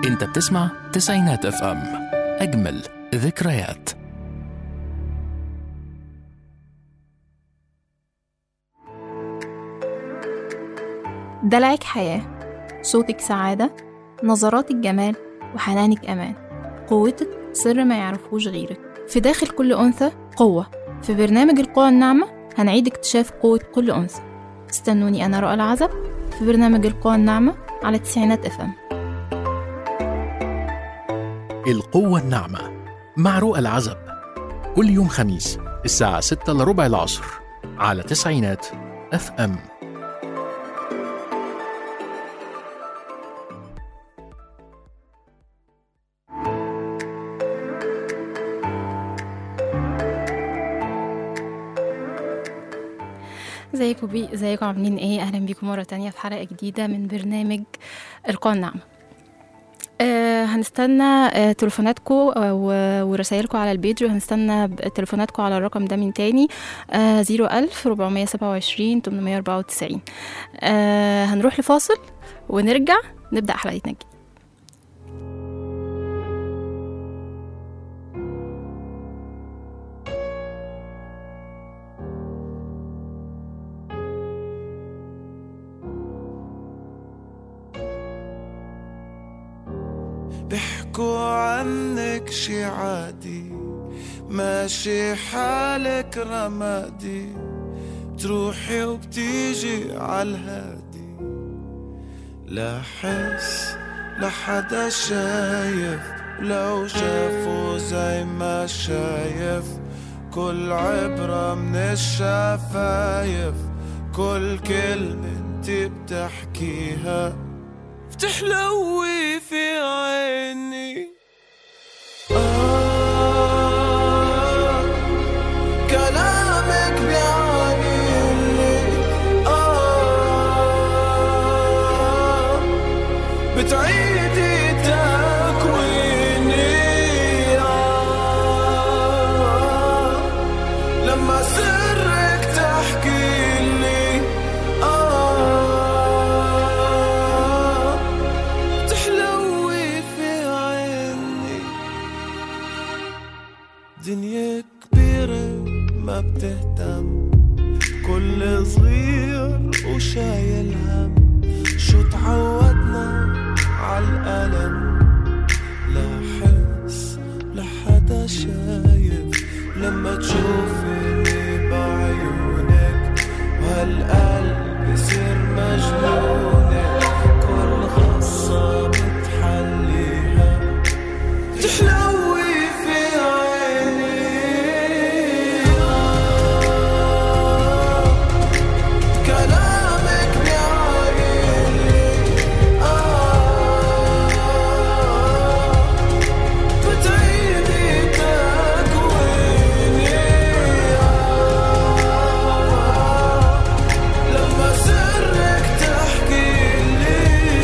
انت بتسمع تسعينات اف ام اجمل ذكريات دلعك حياة صوتك سعادة نظراتك جمال وحنانك أمان قوتك سر ما يعرفوش غيرك في داخل كل أنثى قوة في برنامج القوى الناعمة هنعيد اكتشاف قوة كل أنثى استنوني أنا رؤى العزب في برنامج القوى الناعمة على تسعينات اف ام القوة الناعمة مع رؤى العزب كل يوم خميس الساعة 6 لربع العصر على تسعينات اف ام ازيكم بي ازيكم عاملين ايه اهلا بيكم مره تانية في حلقه جديده من برنامج القوى الناعمه آه هنستنى آه تليفوناتكم آه و- ورسائلكم على البيج وهنستنى ب- تليفوناتكم على الرقم ده من تاني آه 01000 427 894 آه هنروح لفاصل ونرجع نبدأ حلقتنا الجديدة بيحكوا عنك شي عادي ماشي حالك رمادي بتروحي وبتيجي عالهادي لا حس لحدا شايف لو شافوا زي ما شايف كل عبرة من الشفايف كل كلمة انت بتحكيها بتحلوي في عيني آه كلامك بيعني اللي آه بتعيدي تكويني آه لما سرك تحكي لي آه تحلوي في عيني دنيا كبيرة ما بتهتم كل صغير وشايل هم شو تعودنا عالألم لا حس لحدا شايف لما تشوفيني بعيونك وهالقلب يصير مجنونك كل غصة بتحليها تحلوي في عيني كلامك بيعيني آه بتعيدي تكويني آه لما سرك تحكي لي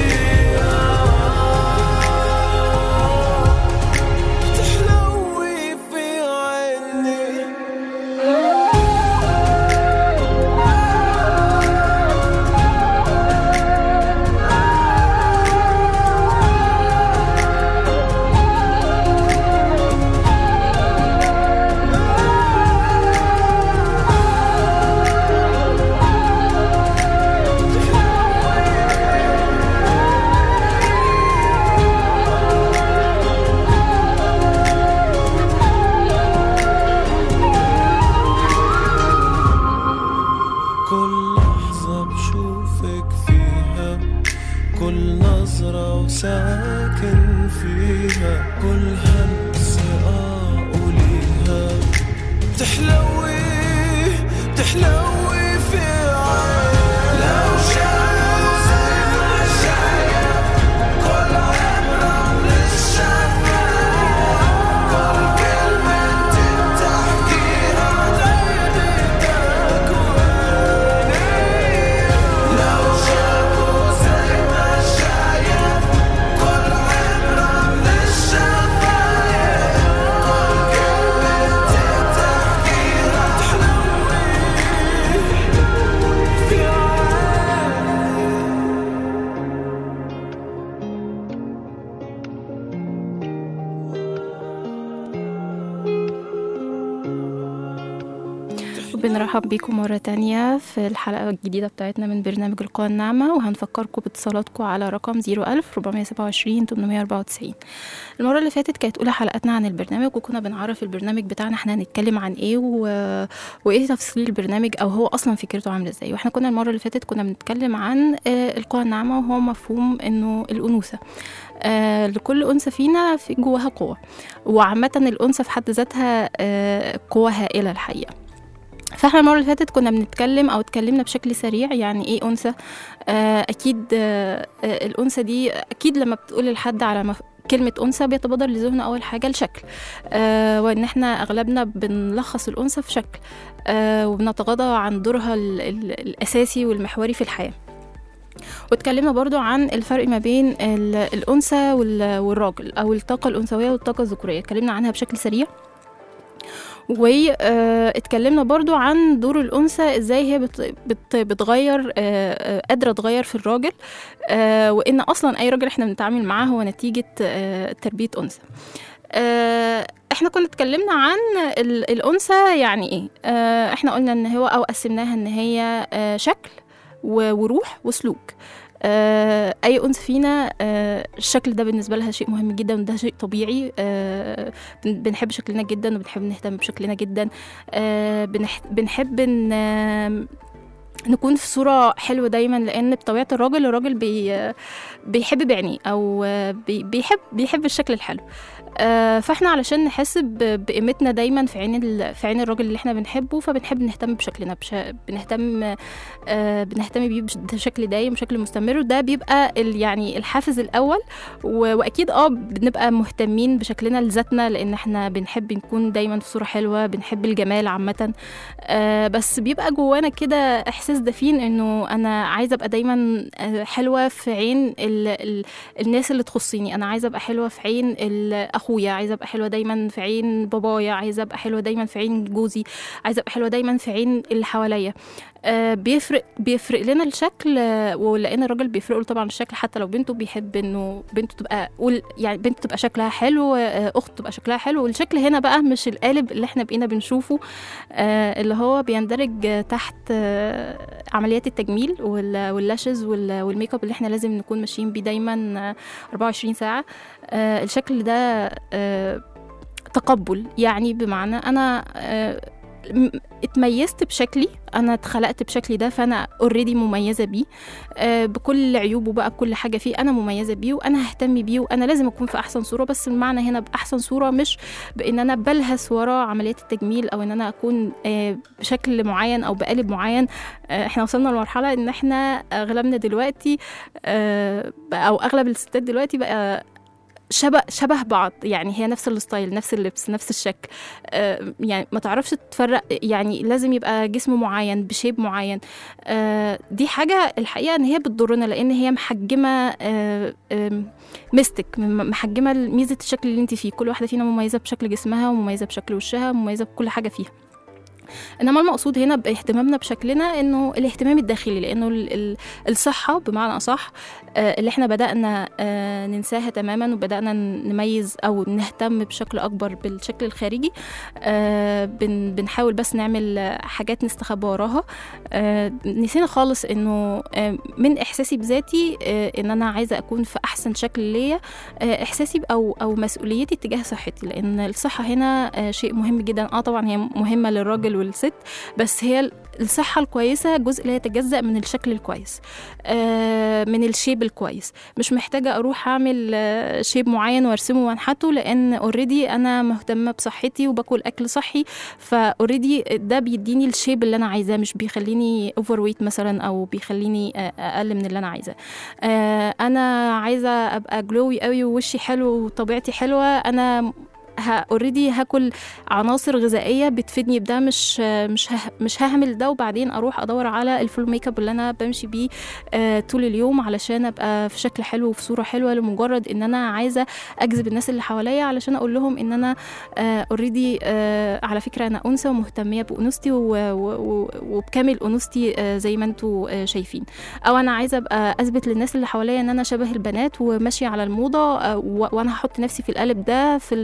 آه تحلوي في عيني كل لحظة بشوفك فيها كل نظرة وساكن فيها كل همسة أقوليها تحلوي تحلوي في عيني لو شايف زي ما شايف كل عبرة من الشفايف كل كلمة انت بتحكيها تعيدي تكويني لو شافوا زي ما شايف كل عبرة من الشفايف كل كلمة انت بتحكيها تحلوي بنرحب بيكم مرة تانية في الحلقة الجديدة بتاعتنا من برنامج القوى الناعمة وهنفكركم باتصالاتكم على رقم 01000 427 894 المرة اللي فاتت كانت أولى حلقاتنا عن البرنامج وكنا بنعرف البرنامج بتاعنا احنا هنتكلم عن ايه و... وايه تفصيل البرنامج او هو اصلا فكرته عاملة ازاي واحنا كنا المرة اللي فاتت كنا بنتكلم عن آه، القوى الناعمة وهو مفهوم انه الأنوثة آه لكل أنثى فينا في جواها قوة وعامة الأنثى في حد ذاتها آه قوة هائلة الحقيقة فاحنا المره اللي فاتت كنا بنتكلم او اتكلمنا بشكل سريع يعني ايه انثى آه اكيد آه آه، الانثى دي اكيد لما بتقول لحد على مف... كلمة أنثى بيتبادر لذهنه أول حاجة الشكل آه وإن إحنا أغلبنا بنلخص الأنثى في شكل آه وبنتغاضى عن دورها ال... ال... الأساسي والمحوري في الحياة واتكلمنا برضو عن الفرق ما بين ال... الأنثى وال... والراجل أو الطاقة الأنثوية والطاقة الذكورية اتكلمنا عنها بشكل سريع واتكلمنا برضو عن دور الأنثى ازاي هي بت بت بتغير آه، آه، قادرة تغير في الراجل آه، وإن أصلا أي راجل احنا بنتعامل معاه هو نتيجة آه، تربية أنثى آه، احنا كنا اتكلمنا عن ال- الأنثى يعني ايه آه، احنا قلنا ان هو أو قسمناها ان هي آه، شكل و- وروح وسلوك آه، اي انثى فينا آه، الشكل ده بالنسبه لها شيء مهم جدا وده شيء طبيعي آه، بن- بنحب شكلنا جدا وبنحب نهتم بشكلنا جدا آه، بنح- بنحب ان آم، نكون في صورة حلوة دايما لأن بطبيعة الراجل الراجل بي بيحب بعينيه أو بي بيحب بيحب الشكل الحلو آه، فاحنا علشان نحس ب- بقيمتنا دايما في عين ال- في عين الراجل اللي احنا بنحبه فبنحب نهتم بشكلنا بش... بنهتم آه، بنهتم بيه بش- بشكل دايم بشكل مستمر وده بيبقى ال... يعني الحافز الاول و... واكيد اه بنبقى مهتمين بشكلنا لذاتنا لان احنا بنحب نكون دايما في صوره حلوه بنحب الجمال عامه آه، بس بيبقى جوانا كده احساس دفين انه انا عايزه ابقى دايما آه، حلوه في عين ال... ال... الناس اللي تخصني انا عايزه ابقى حلوه في عين ال- اخويا عايزه ابقى حلوه دايما في عين بابايا عايزه ابقى حلوه دايما في عين جوزي عايزه ابقى حلوه دايما في عين اللي حواليا آه، بيفرق بيفرق لنا الشكل آه، ولان الراجل بيفرق له طبعا الشكل حتى لو بنته بيحب انه بنته تبقى قول يعني بنته تبقى شكلها حلو آه، اخته تبقى شكلها حلو والشكل هنا بقى مش القالب اللي احنا بقينا بنشوفه آه، اللي هو بيندرج آه، تحت آه، عمليات التجميل وال- واللاشز وال- والميك اب اللي احنا لازم نكون ماشيين بيه دايما آه، 24 ساعه آه، الشكل ده آه، تقبل يعني بمعنى انا آه، م- اتميزت بشكلي انا اتخلقت بشكلي ده فانا اوريدي مميزه بيه آه، بكل عيوبه بقى بكل حاجه فيه انا مميزه بيه وانا ههتم بيه وانا لازم اكون في احسن صوره بس المعنى هنا باحسن صوره مش بان انا بلهس ورا عمليات التجميل او ان انا اكون آه، بشكل معين او بقالب معين آه، احنا وصلنا لمرحله ان احنا اغلبنا دلوقتي آه، او اغلب الستات دلوقتي بقى شبه شبه بعض يعني هي نفس الستايل نفس اللبس نفس الشكل آه، يعني ما تعرفش تفرق يعني لازم يبقى جسم معين بشيب معين آه، دي حاجة الحقيقة ان هي بتضرنا لان هي محجمة آه، آم، ميستك م- محجمة ميزة الشكل اللي انت فيه كل واحدة فينا مميزة بشكل جسمها ومميزة بشكل وشها ومميزة بكل حاجة فيها انما المقصود هنا باهتمامنا بشكلنا انه الاهتمام الداخلي لانه ال- ال- الصحه بمعنى اصح آه، اللي احنا بدانا آه، ننساها تماما وبدانا نميز او نهتم بشكل اكبر بالشكل الخارجي آه، بن- بنحاول بس نعمل آه، حاجات نستخبى وراها آه، نسينا خالص انه آه، من احساسي بذاتي آه، ان انا عايزه اكون في احسن شكل ليا آه، احساسي او او مسؤوليتي تجاه صحتي لان الصحه هنا آه، شيء مهم جدا اه طبعا هي مهمه للراجل والست بس هي الصحة الكويسة جزء لا يتجزأ من الشكل الكويس آه، من الشيب الكويس مش محتاجة أروح أعمل آه، شيب معين وأرسمه وأنحته لأن اوريدي أنا مهتمة بصحتي وباكل أكل صحي فاوريدي ده بيديني الشيب اللي أنا عايزاه مش بيخليني اوفر ويت مثلا أو بيخليني آه، أقل من اللي أنا عايزاه آه، أنا عايزة أبقى جلوي قوي ووشي حلو وطبيعتي حلوة أنا اوريدي هاكل عناصر غذائيه بتفيدني بده مش مش ه- مش ههمل ده وبعدين اروح ادور على الفول ميك اب اللي انا بمشي بيه آه، طول اليوم علشان ابقى في شكل حلو وفي صوره حلوه لمجرد ان انا عايزه اجذب الناس اللي حواليا علشان اقول لهم ان انا اوريدي على فكره انا انثى ومهتميه بانوثتي و- و- و- وبكامل انوثتي آه، زي ما انتوا آه، شايفين او انا عايزه ابقى اثبت للناس اللي حواليا ان انا شبه البنات وماشيه على الموضه آه، و- وانا هحط نفسي في القالب ده في الشكل ده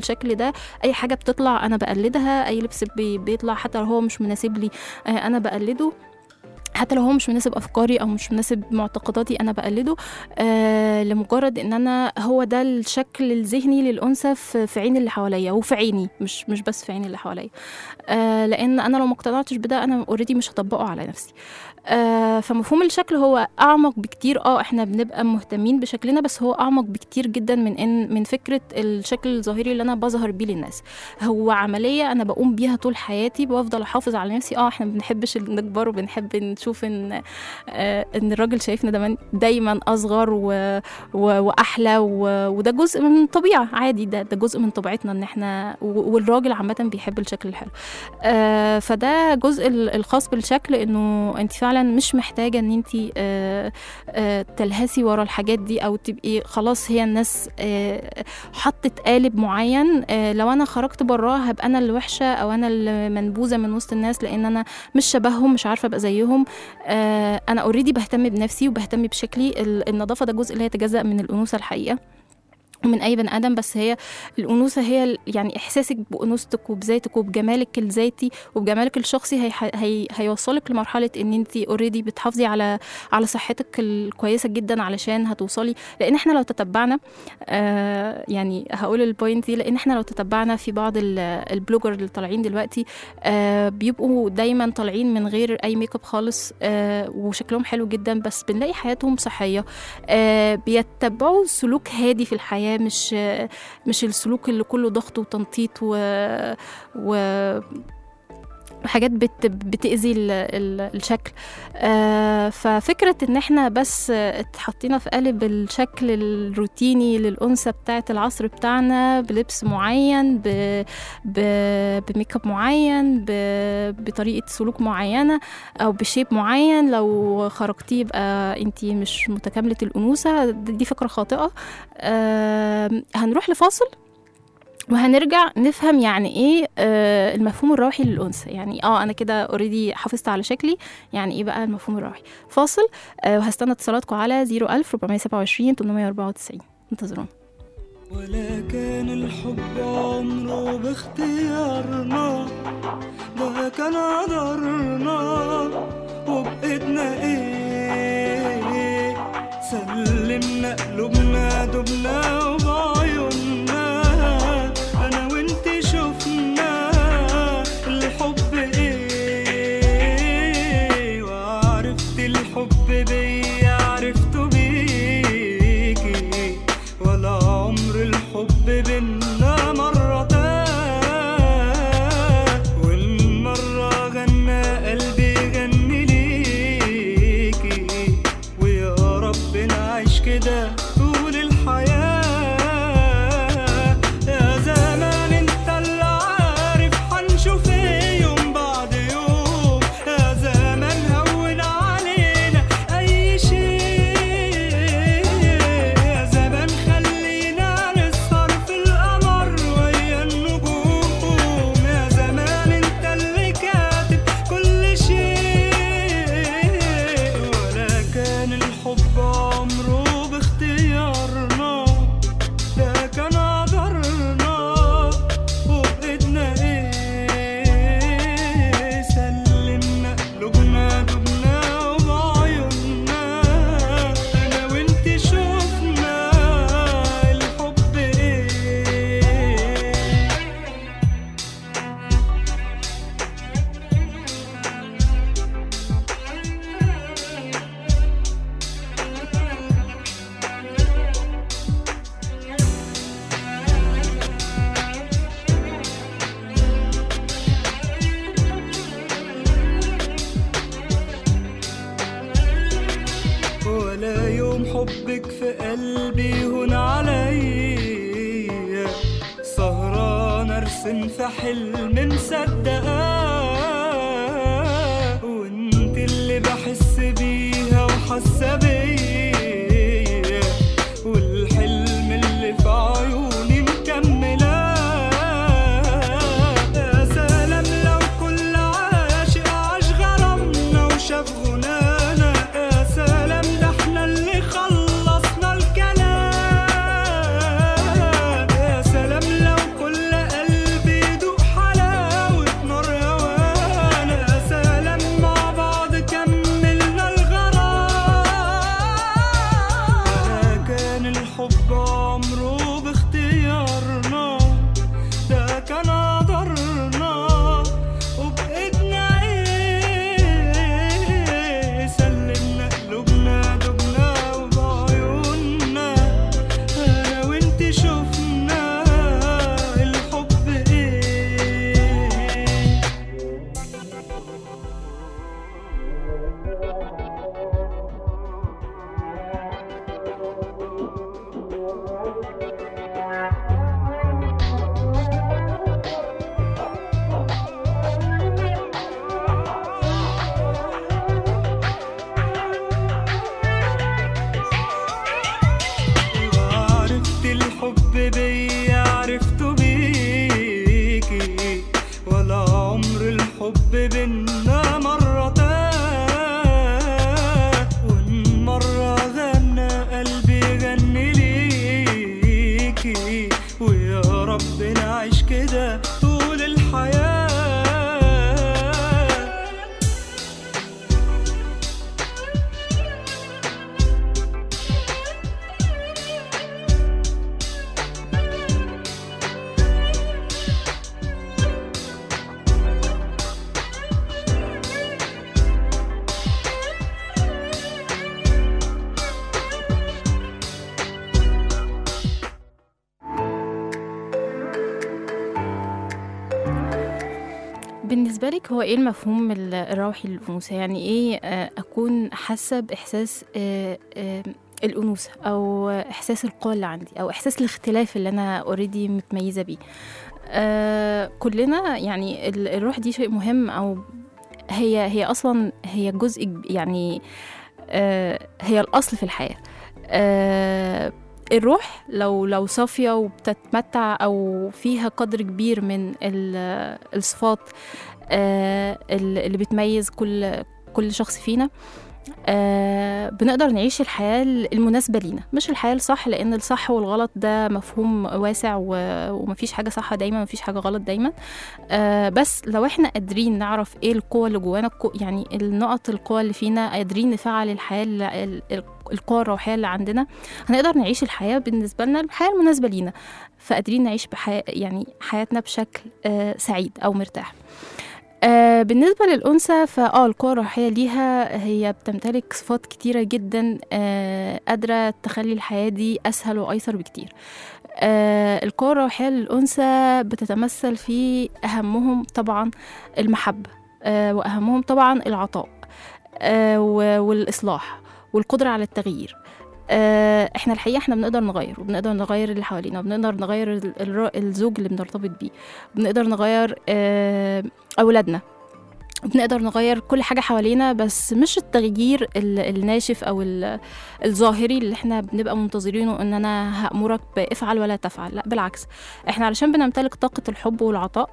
ده اي حاجه بتطلع انا بقلدها اي لبس بي- بيطلع حتى لو هو مش مناسب لي آه، انا بقلده حتى لو هو مش مناسب افكاري او مش مناسب معتقداتي انا بقلده آه لمجرد ان انا هو ده الشكل الذهني للانثى في في عين اللي حواليا وفي عيني مش مش بس في عين اللي حواليا آه لان انا لو ما اقتنعتش بده انا اوريدي مش هطبقه على نفسي آه فمفهوم الشكل هو اعمق بكتير اه احنا بنبقى مهتمين بشكلنا بس هو اعمق بكتير جدا من ان من فكره الشكل الظاهري اللي انا بظهر بيه للناس هو عمليه انا بقوم بيها طول حياتي بفضل احافظ على نفسي اه احنا ما بنحبش نكبر وبنحب نشوف ان آه ان الراجل شايفنا دايما دايما اصغر و و واحلى و وده جزء من الطبيعه عادي ده ده جزء من طبيعتنا ان احنا و- والراجل عامه بيحب الشكل الحلو آه فده جزء ال- الخاص بالشكل انه انت فعلا مش محتاجه ان انت آه آه تلهسي ورا الحاجات دي او تبقي خلاص هي الناس آه حطت قالب معين آه لو انا خرجت براه هبقى انا اللي وحشه او انا اللي منبوذه من وسط الناس لان انا مش شبههم مش عارفه ابقى زيهم آه انا اوريدي بهتم بنفسي وبهتم بشكلي ال- النظافه ده جزء لا يتجزأ من الانوثه الحقيقه من اي بني ادم بس هي الانوثه هي ال- يعني احساسك بانوثتك وبذاتك وبجمالك الذاتي وبجمالك الشخصي هي هي هيوصلك لمرحله ان انت اوريدي بتحافظي على على صحتك الكويسه جدا علشان هتوصلي لان احنا لو تتبعنا آه يعني هقول البوينت دي لان احنا لو تتبعنا في بعض ال- البلوجر اللي طالعين دلوقتي آه بيبقوا دايما طالعين من غير اي ميك اب خالص آه وشكلهم حلو جدا بس بنلاقي حياتهم صحيه آه بيتبعوا سلوك هادي في الحياه مش آه مش السلوك اللي كله ضغط وتنطيط و, و حاجات بت بتأذي ال ال الشكل آه ففكرة ان احنا بس آه، اتحطينا في قالب الشكل الروتيني للأنثى بتاعة العصر بتاعنا بلبس معين ب ب بميك اب معين ب بطريقة سلوك معينة أو بشيب معين لو خرجتي يبقى انتي مش متكاملة الأنوثة دي دي فكرة خاطئة آه هنروح لفاصل وهنرجع نفهم يعني ايه آه المفهوم الروحي للانثى يعني اه انا كده اوريدي حافظت على شكلي يعني ايه بقى المفهوم الروحي فاصل آه وهستنى اتصالاتكم على 01000 427 894 انتظرونا ولا كان الحب عمره باختيارنا ده كان قدرنا وبإيدنا ايه سلمنا قلوبنا دبنا وبعيوننا انا وانت شفنا الحب ايه وعرفت الحب بيا عرفته بيكي ولا عمر الحب بينا مرة والمرة غنى قلبي غني ليكي ويا رب نعيش كده طول الحياة يا زمان انت اللي عارف هنشوف ايه يوم بعد يوم يا زمان هون علينا اي شيء يا زمان خلينا نسهر في القمر ويا النجوم يا زمان انت اللي كاتب كل شيء ولا كان الحب عمره باختيارنا ده كان قدرنا وبإيدنا ايه سلمنا قلوبنا دبنا وبعيوننا انا وانت شفنا الحب ايه ولا يوم حبك في قلبي هون عليا سهران ارسم في حلم مصدقاه وانت اللي بحس بيها وحاسه بيا والحلم اللي في عيوني مكملاه يا سلام لو كل عاشق عاش غرامنا وشاف غنانا يا سلام ده احنا اللي خلصنا الكلام يا سلام لو كل بالنسبة لك هو ايه المفهوم ال- الروحي للأنوثة يعني ايه آه، أكون حاسة بإحساس آه، آه، الأنوثة أو إحساس القوة اللي عندي أو إحساس الاختلاف اللي أنا اوريدي متميزة بيه آه، كلنا يعني ال- الروح دي شيء مهم أو هي هي أصلا هي جزء كب- يعني آه، هي الأصل في الحياة آه، الروح لو لو صافية وبتتمتع أو فيها قدر كبير من ال- الصفات آه، ال- اللي بتميز كل كل شخص فينا آه بنقدر نعيش الحياة المناسبة لينا مش الحياة الصح لأن الصح والغلط ده مفهوم واسع و- ومفيش حاجة صح دايما مفيش حاجة غلط دايما آه بس لو احنا قادرين نعرف ايه القوة اللي جوانا القو- يعني النقط القوة اللي فينا قادرين نفعل الحياة ال- ال- ال- القوة الروحية اللي عندنا هنقدر نعيش الحياة بالنسبة لنا الحياة المناسبة لينا فقادرين نعيش بحياة يعني حياتنا بشكل آه سعيد أو مرتاح آه بالنسبة للأنثى فآه القوة الروحية ليها هي بتمتلك صفات كتيرة جدا آه قادرة تخلي الحياة دي أسهل وأيسر بكتير آه القوة الروحية للأنثى بتتمثل في أهمهم طبعا المحبة آه وأهمهم طبعا العطاء آه و- والإصلاح والقدرة على التغيير آه، احنا الحقيقه احنا بنقدر نغير وبنقدر نغير اللي حوالينا وبنقدر نغير ال- الر- الزوج اللي بنرتبط بيه بنقدر نغير آه، اولادنا بنقدر نغير كل حاجة حوالينا بس مش التغيير ال- الناشف أو ال- الظاهري اللي احنا بنبقى منتظرينه إن أنا هأمرك بافعل ولا تفعل لا بالعكس احنا علشان بنمتلك طاقة الحب والعطاء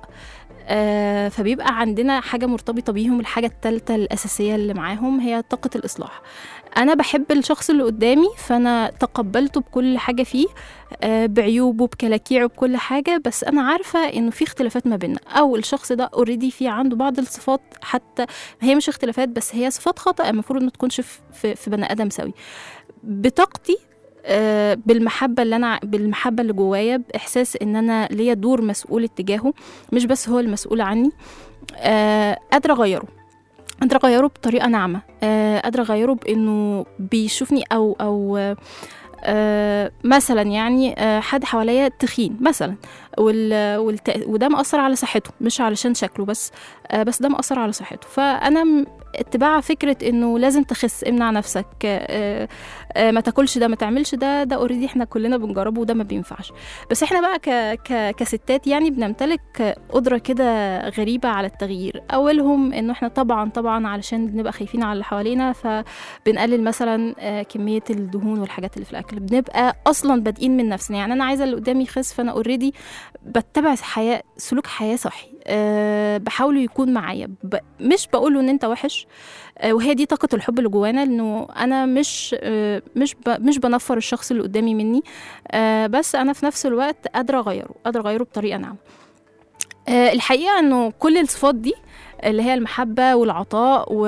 آه فبيبقى عندنا حاجة مرتبطة بيهم الحاجة التالتة الأساسية اللي معاهم هي طاقة الإصلاح أنا بحب الشخص اللي قدامي فأنا تقبلته بكل حاجة فيه آه بعيوبه بكلاكيعه بكل حاجة بس أنا عارفة إنه في اختلافات ما بيننا أو الشخص ده اوريدي في عنده بعض الصفات حتى هي مش اختلافات بس هي صفات خطأ المفروض ما تكونش في, في, في بني آدم سوي بطاقتي آه، بالمحبة اللي أنا بالمحبة اللي جوايا بإحساس إن أنا ليا دور مسؤول اتجاهه مش بس هو المسؤول عني آه، قادرة أغيره قادرة أغيره بطريقة ناعمة آه، قادرة أغيره بإنه بيشوفني أو أو آه، آه، مثلا يعني آه، حد حواليا تخين مثلا وال والت... وده مأثر على صحته مش علشان شكله بس آه، بس ده مأثر على صحته فأنا م- اتباع فكرة إنه لازم تخس امنع نفسك آه، آه، ما تاكلش ده ما تعملش ده ده اوريدي احنا كلنا بنجربه وده ما بينفعش بس احنا بقى ك... ك... كستات يعني بنمتلك قدرة كده غريبة على التغيير أولهم إنه احنا طبعا طبعا علشان بنبقى خايفين على اللي حوالينا فبنقلل مثلا آه، كمية الدهون والحاجات اللي في الأكل بنبقى أصلا بادئين من نفسنا يعني أنا عايزة اللي قدامي يخس فأنا اوريدي بتبع حياة سلوك حياة صحي أه بحاوله يكون معايا ب... مش بقوله ان انت وحش أه وهي دي طاقة الحب اللي جوانا انه انا مش أه مش ب... مش بنفر الشخص اللي قدامي مني أه بس انا في نفس الوقت قادرة اغيره قادرة اغيره بطريقة ناعمة أه الحقيقة انه كل الصفات دي اللي هي المحبة والعطاء و...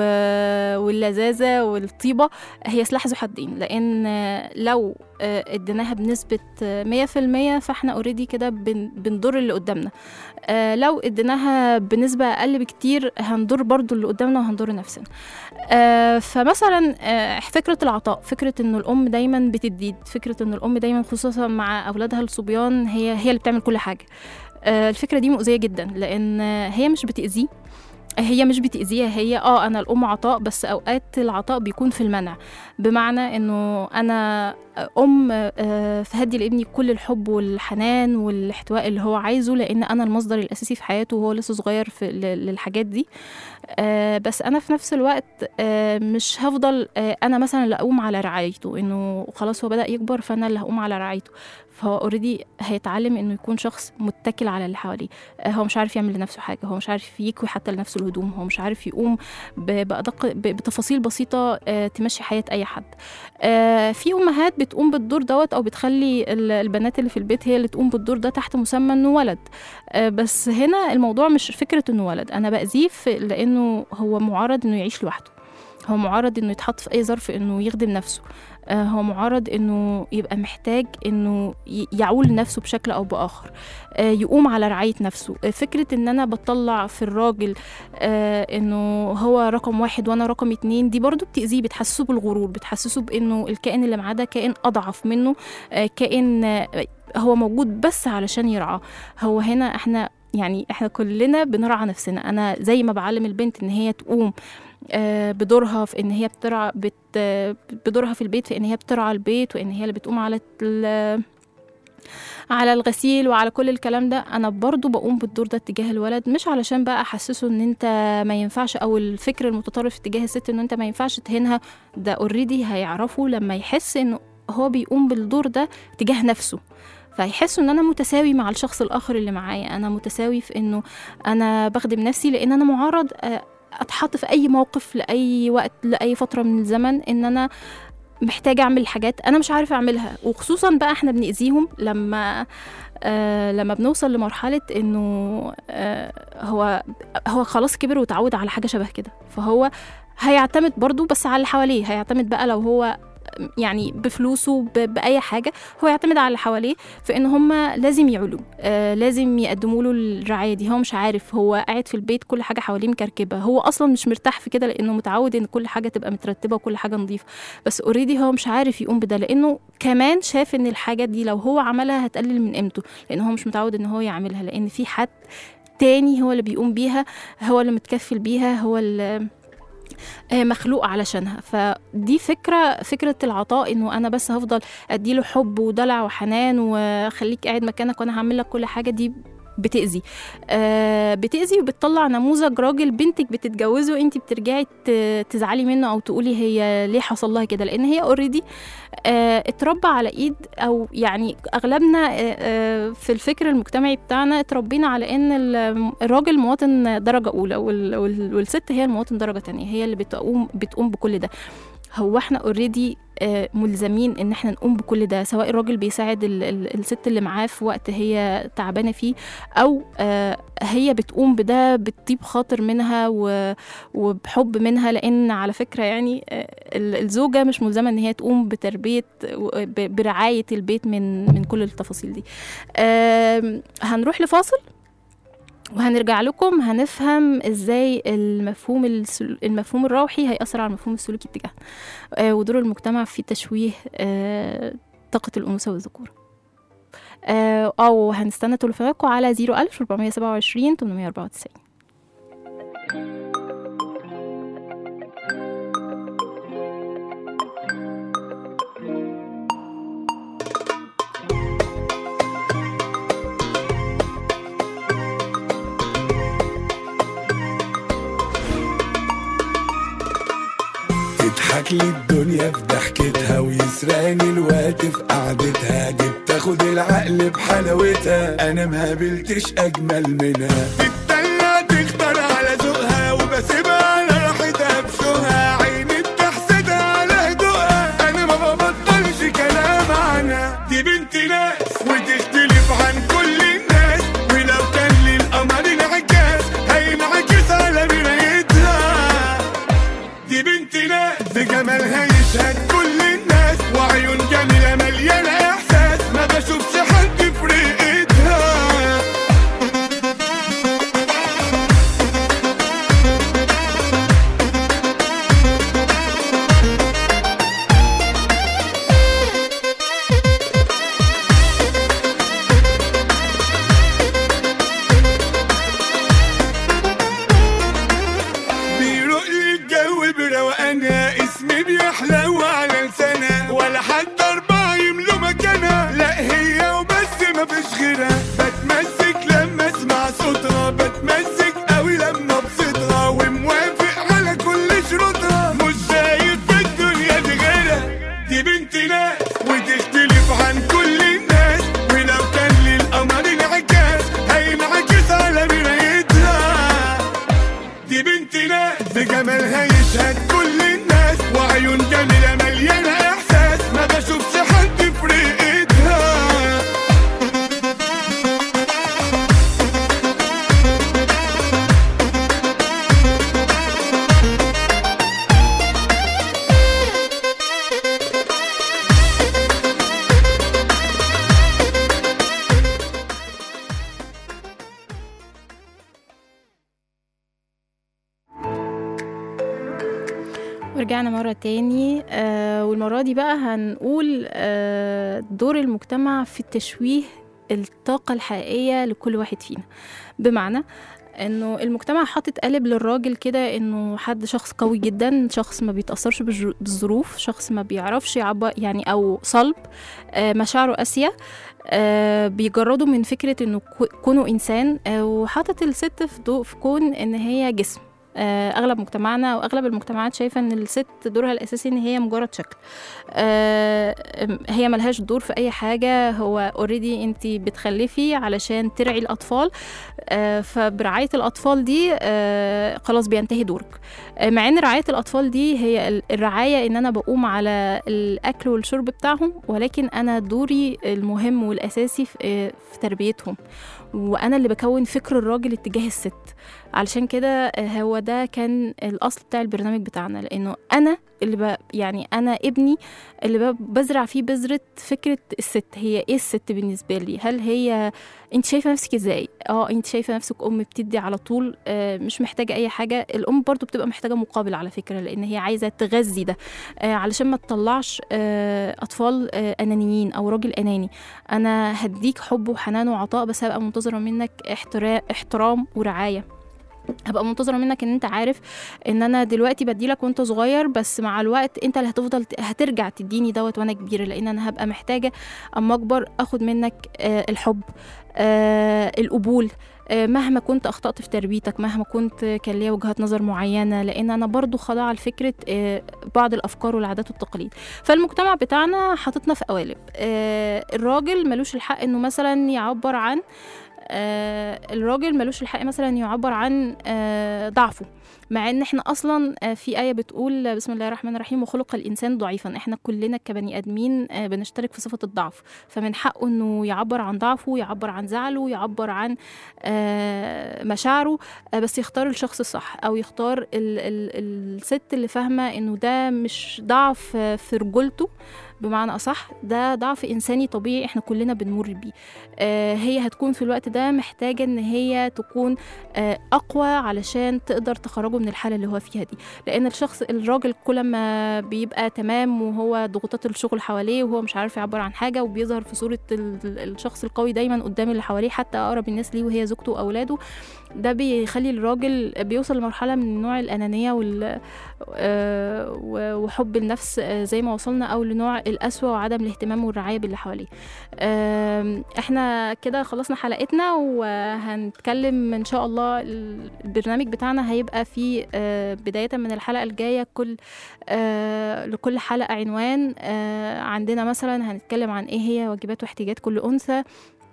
واللذاذة والطيبة هي سلاح ذو حدين لأن آه، لو آه، اديناها بنسبة آه، مية في المية فاحنا اوريدي كده بن... بنضر اللي قدامنا آه، لو اديناها بنسبة أقل بكتير هنضر برضو اللي قدامنا وهنضر نفسنا آه، فمثلا آه، فكرة العطاء فكرة إنه الأم دايما بتدي فكرة إنه الأم دايما خصوصا مع أولادها الصبيان هي هي اللي بتعمل كل حاجة آه، الفكرة دي مؤذية جدا لأن آه، هي مش بتأذيه هي مش بتأذيها هي اه انا الام عطاء بس اوقات العطاء بيكون في المنع بمعنى انه انا ام آه، فهدي لابني كل الحب والحنان والاحتواء اللي هو عايزه لان انا المصدر الاساسي في حياته وهو لسه صغير في ل- للحاجات دي آه، بس انا في نفس الوقت آه، مش هفضل آه، انا مثلا اللي اقوم على رعايته انه خلاص هو بدا يكبر فانا اللي هقوم على رعايته فهو اوريدي هيتعلم انه يكون شخص متكل على اللي حواليه آه، هو مش عارف يعمل لنفسه حاجه هو مش عارف يكوي حتى لنفسه الهدوم هو مش عارف يقوم ب- بأدق ب- بتفاصيل بسيطه آه، تمشي حياه اي حد آه، في امهات بتقوم بالدور دوت او بتخلي ال- البنات اللي في البيت هي اللي تقوم بالدور ده تحت مسمى انه ولد آه، بس هنا الموضوع مش فكره انه ولد انا باذيه في- لانه هو معرض انه يعيش لوحده هو معرض انه يتحط في اي ظرف انه يخدم نفسه آه، هو معرض انه يبقى محتاج انه ي- يعول نفسه بشكل او باخر آه، يقوم على رعايه نفسه آه، فكره ان انا بطلع في الراجل آه، انه هو رقم واحد وانا رقم اتنين دي برضو بتاذيه بتحسسه بالغرور بتحسسه بانه الكائن اللي معاه ده كائن اضعف منه آه، كائن آه، هو موجود بس علشان يرعاه هو هنا احنا يعني احنا كلنا بنرعى نفسنا انا زي ما بعلم البنت ان هي تقوم آه، بدورها في ان هي بترعى بت آه، بدورها في البيت في ان هي بترعى البيت وان هي اللي بتقوم على ال- على الغسيل وعلى كل الكلام ده انا برضو بقوم بالدور ده اتجاه الولد مش علشان بقى احسسه ان انت ما ينفعش او الفكر المتطرف اتجاه الست ان انت ما ينفعش تهينها ده اوريدي هيعرفه لما يحس انه هو بيقوم بالدور ده تجاه نفسه فيحسوا ان انا متساوي مع الشخص الاخر اللي معايا انا متساوي في انه انا بخدم نفسي لان انا معرض آه، اتحط في اي موقف لاي وقت لاي فتره من الزمن ان انا محتاجه اعمل حاجات انا مش عارفه اعملها وخصوصا بقى احنا بنأذيهم لما آه لما بنوصل لمرحله انه آه هو هو خلاص كبر وتعود على حاجه شبه كده فهو هيعتمد برضو بس على اللي حواليه هيعتمد بقى لو هو يعني بفلوسه ب- باي حاجه هو يعتمد على اللي حواليه في ان هم لازم يعلوا آه لازم يقدموا له الرعايه دي هو مش عارف هو قاعد في البيت كل حاجه حواليه مكركبه هو اصلا مش مرتاح في كده لانه متعود ان كل حاجه تبقى مترتبه وكل حاجه نظيفه بس اوريدي هو مش عارف يقوم بده لانه كمان شاف ان الحاجات دي لو هو عملها هتقلل من قيمته لان هو مش متعود ان هو يعملها لان في حد تاني هو اللي بيقوم بيها هو اللي متكفل بيها هو اللي آه، مخلوق علشانها فدي فكره فكره العطاء انه انا بس هفضل اديله حب ودلع وحنان وخليك قاعد مكانك وانا هعمل لك كل حاجه دي بتأذي آه بتأذي وبتطلع نموذج راجل بنتك بتتجوزه انت بترجعي ت- تزعلي منه او تقولي هي ليه حصل لها كده لان هي اوريدي آه اتربى على ايد او يعني اغلبنا آه آه في الفكر المجتمعي بتاعنا اتربينا على ان ال- الراجل مواطن درجه اولى وال- وال- والست هي المواطن درجه تانية هي اللي بتقوم بتقوم بكل ده هو احنا اوريدي ملزمين ان احنا نقوم بكل ده سواء الراجل بيساعد ال- ال- الست اللي معاه في وقت هي تعبانه فيه او آه، هي بتقوم بده بتطيب خاطر منها و- وبحب منها لان على فكره يعني آه، ال- الزوجه مش ملزمه ان هي تقوم بتربيه و- ب- برعايه البيت من من كل التفاصيل دي آم، هنروح لفاصل وهنرجع لكم هنفهم ازاي المفهوم السل... المفهوم الروحي هيأثر على المفهوم السلوكي تجاهنا آه ودور المجتمع في تشويه آه طاقة الأنوثة والذكورة آه أو هنستنى تليفوناتكم على 01000 427 894 تضحك لي الدنيا في ضحكتها ويسرقني الوقت في قعدتها جبت اخد العقل بحلاوتها انا ما قابلتش اجمل منها تتدلع تختار على ذوقها وبسيبها على راحتها بشوقها عيني بتحسدها على هدوءها انا ما ببطلش كلام عنها دي بنت ناس وتختلف عن كل الناس ولو كان للقمر انعكاس هينعكس على مرايتها دي بنت ناس بجمالها يشهد كل الناس وعيون جميلة مليانة إحساس ما بشوفش حد في رقتها بيروق لي الجو بروقانها اسمي بيحلو على لسانها ولا حتى أربعة يملوا مكانها لا هي وبس مفيش غيرها بتمسك لما اسمع صوتها بتمسك قوي لما ابسطها وموافق على كل شروطها مش شايف في الدنيا دي غيرها دي بنت ناس وتختلف عن كل الناس ولو كان للقمر انعكاس هينعكس على مرايتها دي بنت ناس بجمالها يشهد كل الناس وعيون جميلة مليانة إحساس ما بشوفش حد في رقتها ورجعنا مرة تاني آه والمرة دي بقى هنقول آه دور المجتمع في تشويه الطاقة الحقيقية لكل واحد فينا بمعنى انه المجتمع حاطط قالب للراجل كده انه حد شخص قوي جدا شخص ما بيتاثرش بالجر- بالظروف شخص ما بيعرفش يعبر يعني او صلب آه، مشاعره قاسيه آه، بيجردوا من فكره انه كو- كونه انسان آه، وحاطط الست في ضوء في كون ان هي جسم آه، اغلب مجتمعنا واغلب المجتمعات شايفه ان الست دورها الاساسي ان هي مجرد شكل آه، هي ملهاش دور في اي حاجه هو اوريدي انت بتخلفي علشان ترعي الاطفال آه، فبرعايه الاطفال دي آه، خلاص بينتهي دورك آه، مع ان رعايه الاطفال دي هي ال- الرعايه ان انا بقوم على الاكل والشرب بتاعهم ولكن انا دوري المهم والاساسي في آه، في تربيتهم وانا اللي بكون فكر الراجل اتجاه الست علشان كده آه، هو ده كان الاصل بتاع البرنامج بتاعنا لانه انا اللي ب... يعني انا ابني اللي ب... بزرع فيه بذره فكره الست هي ايه الست بالنسبه لي هل هي انت شايفه نفسك ازاي اه انت شايفه نفسك ام بتدي على طول آه مش محتاجه اي حاجه الام برضو بتبقى محتاجه مقابل على فكره لان هي عايزه تغذي ده آه علشان ما تطلعش آه اطفال آه انانيين او راجل اناني انا هديك حب وحنان وعطاء بس هبقى منتظره منك احترام احترام ورعايه هبقى منتظره منك ان انت عارف ان انا دلوقتي بديلك وانت صغير بس مع الوقت انت اللي هتفضل ت- هترجع تديني دوت وانا كبيره لان انا هبقى محتاجه اما اكبر اخد منك آه الحب آه القبول آه، مهما كنت اخطات في تربيتك مهما كنت كان ليا وجهات نظر معينه لان انا برضو خاضعه لفكره آه، بعض الافكار والعادات والتقاليد فالمجتمع بتاعنا حاططنا في قوالب آه، الراجل ملوش الحق انه مثلا يعبر عن آه، الراجل ملوش الحق مثلا يعبر عن آه، ضعفه مع ان احنا اصلا آه، في ايه بتقول بسم الله الرحمن الرحيم وخلق الانسان ضعيفا احنا كلنا كبني ادمين آه، بنشترك في صفه الضعف فمن حقه انه يعبر عن ضعفه يعبر عن زعله يعبر عن آه، مشاعره آه، بس يختار الشخص الصح او يختار ال ال الست اللي فاهمه انه ده مش ضعف آه، في رجولته بمعنى اصح ده ضعف انساني طبيعي احنا كلنا بنمر بيه آه، هي هتكون في الوقت ده محتاجه ان هي تكون آه، اقوى علشان تقدر تخرجه من الحاله اللي هو فيها دي لان الشخص الراجل كل ما بيبقى تمام وهو ضغوطات الشغل حواليه وهو مش عارف يعبر عن حاجه وبيظهر في صوره ال- ال- الشخص القوي دايما قدام اللي حواليه حتى اقرب الناس ليه وهي زوجته واولاده ده بيخلي الراجل بيوصل لمرحله من نوع الانانيه وال آه، و- وحب النفس آه، زي ما وصلنا او لنوع القسوه وعدم الاهتمام والرعايه باللي حواليه آم، احنا كده خلصنا حلقتنا وهنتكلم ان شاء الله البرنامج بتاعنا هيبقى فيه آه، بدايه من الحلقه الجايه كل آه، لكل حلقه عنوان آه، عندنا مثلا هنتكلم عن ايه هي واجبات واحتياجات كل انثى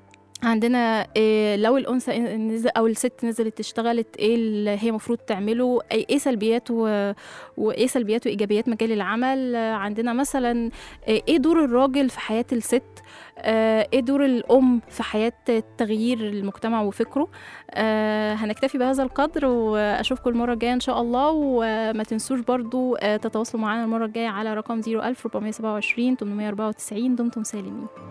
عندنا إيه لو الانثى نزل او الست نزلت اشتغلت ايه اللي هي المفروض تعمله ايه إيه سلبيات و... وايه سلبيات وايجابيات مجال العمل آه، عندنا مثلا آه، ايه دور الراجل في حياه الست آه، ايه دور الام في حياه تغيير المجتمع وفكره آه، هنكتفي بهذا القدر واشوفكم المره الجايه ان شاء الله وما تنسوش برضو آه، تتواصلوا معنا المره الجايه على رقم 01427 894 دمتم سالمين